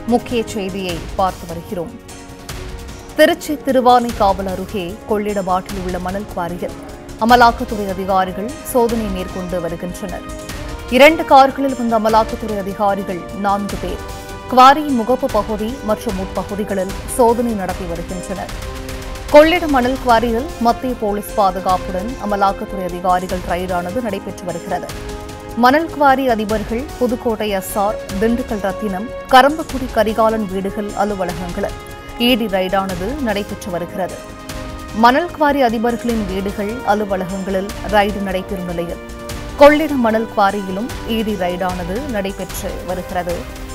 முக்கிய செய்தியை பார்த்து வருகிறோம் திருச்சி திருவானைக்காவல் அருகே கொள்ளிடமாட்டில் உள்ள மணல் குவாரியில் அமலாக்கத்துறை அதிகாரிகள் சோதனை மேற்கொண்டு வருகின்றனர் இரண்டு கார்களில் வந்த அமலாக்கத்துறை அதிகாரிகள் நான்கு பேர் குவாரியின் முகப்பு பகுதி மற்றும் உட்பகுதிகளில் சோதனை நடத்தி வருகின்றனர் கொள்ளிட மணல் குவாரியில் மத்திய போலீஸ் பாதுகாப்புடன் அமலாக்கத்துறை அதிகாரிகள் ரைடானது நடைபெற்று வருகிறது மணல் குவாரி அதிபர்கள் புதுக்கோட்டை எஸ்ஆர் திண்டுக்கல் ரத்தினம் கரம்பக்குடி கரிகாலன் வீடுகள் அலுவலகங்களில் ஈடி ரைடானது நடைபெற்று வருகிறது மணல் குவாரி அதிபர்களின் வீடுகள் அலுவலகங்களில் ரைடு நடைபெறும் நிலையில் கொள்ளிட மணல் குவாரியிலும் ஈடி ரைடானது நடைபெற்று வருகிறது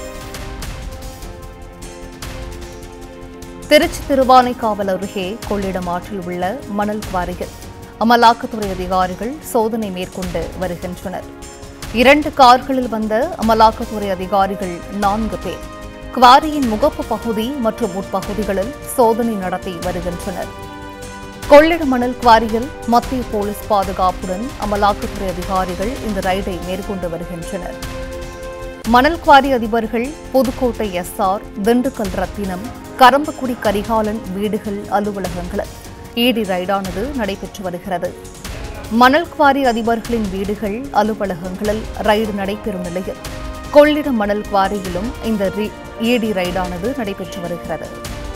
திருச்சி திருவானைக்காவல் அருகே கொள்ளிடம் ஆற்றில் உள்ள மணல் குவாரியில் அமலாக்கத்துறை அதிகாரிகள் சோதனை மேற்கொண்டு வருகின்றனர் இரண்டு கார்களில் வந்த அமலாக்கத்துறை அதிகாரிகள் நான்கு பேர் குவாரியின் முகப்பு பகுதி மற்றும் உட்பகுதிகளில் சோதனை நடத்தி வருகின்றனர் கொள்ளிட மணல் குவாரியில் மத்திய போலீஸ் பாதுகாப்புடன் அமலாக்கத்துறை அதிகாரிகள் இந்த ரைடை மேற்கொண்டு வருகின்றனர் மணல் குவாரி அதிபர்கள் புதுக்கோட்டை எஸ்ஆர் திண்டுக்கல் ரத்தினம் கரம்பக்குடி கரிகாலன் வீடுகள் அலுவலகங்களில் ஈடி ரைடானது நடைபெற்று வருகிறது மணல் குவாரி அதிபர்களின் வீடுகள் அலுவலகங்களில் ரைடு நடைபெறும் நிலையில் கொள்ளிட மணல் குவாரியிலும் இந்த ரி- ஈடி ரைடானது நடைபெற்று வருகிறது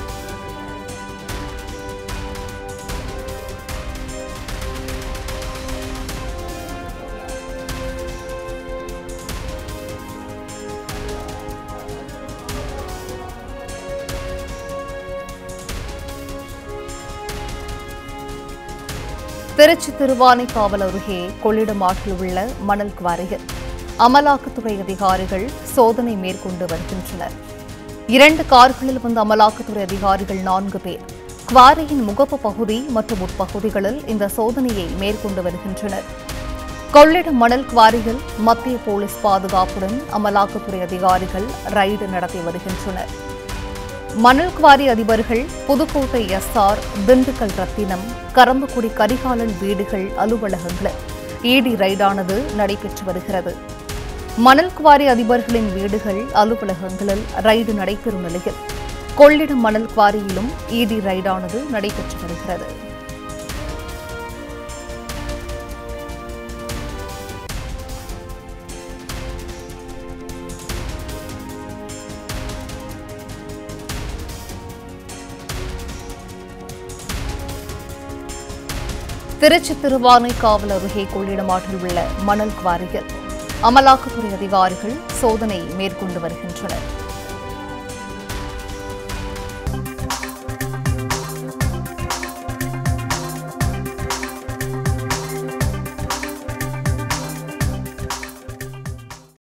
திருச்சி திருவானைக்காவல் அருகே கொள்ளிடம் ஆற்றில் உள்ள மணல் குவாரியில் அமலாக்கத்துறை அதிகாரிகள் சோதனை மேற்கொண்டு வருகின்றனர் இரண்டு கார்களில் வந்த அமலாக்கத்துறை அதிகாரிகள் நான்கு பேர் குவாரியின் முகப்பு பகுதி மற்றும் உட்பகுதிகளில் இந்த சோதனையை மேற்கொண்டு வருகின்றனர் கொள்ளிடம் மணல் குவாரியில் மத்திய போலீஸ் பாதுகாப்புடன் அமலாக்கத்துறை அதிகாரிகள் ரைடு நடத்தி வருகின்றனர் மணல் குவாரி அதிபர்கள் புதுக்கோட்டை எஸ்ஆர் திண்டுக்கல் ரத்தினம் கரம்பக்குடி கரிகாலன் வீடுகள் அலுவலகங்களில் ஈடி ரைடானது நடைபெற்று வருகிறது மணல் குவாரி அதிபர்களின் வீடுகள் அலுவலகங்களில் ரைடு நடைபெறும் நிலையில் கொள்ளிடம் மணல் குவாரியிலும் ஈடி ரைடானது நடைபெற்று வருகிறது திருச்சி திருவானைக்காவல் அருகே கொள்ளிடம் ஆற்றில் உள்ள மணல் குவாரியில் அமலாக்கத்துறை அதிகாரிகள் சோதனை மேற்கொண்டு வருகின்றனர்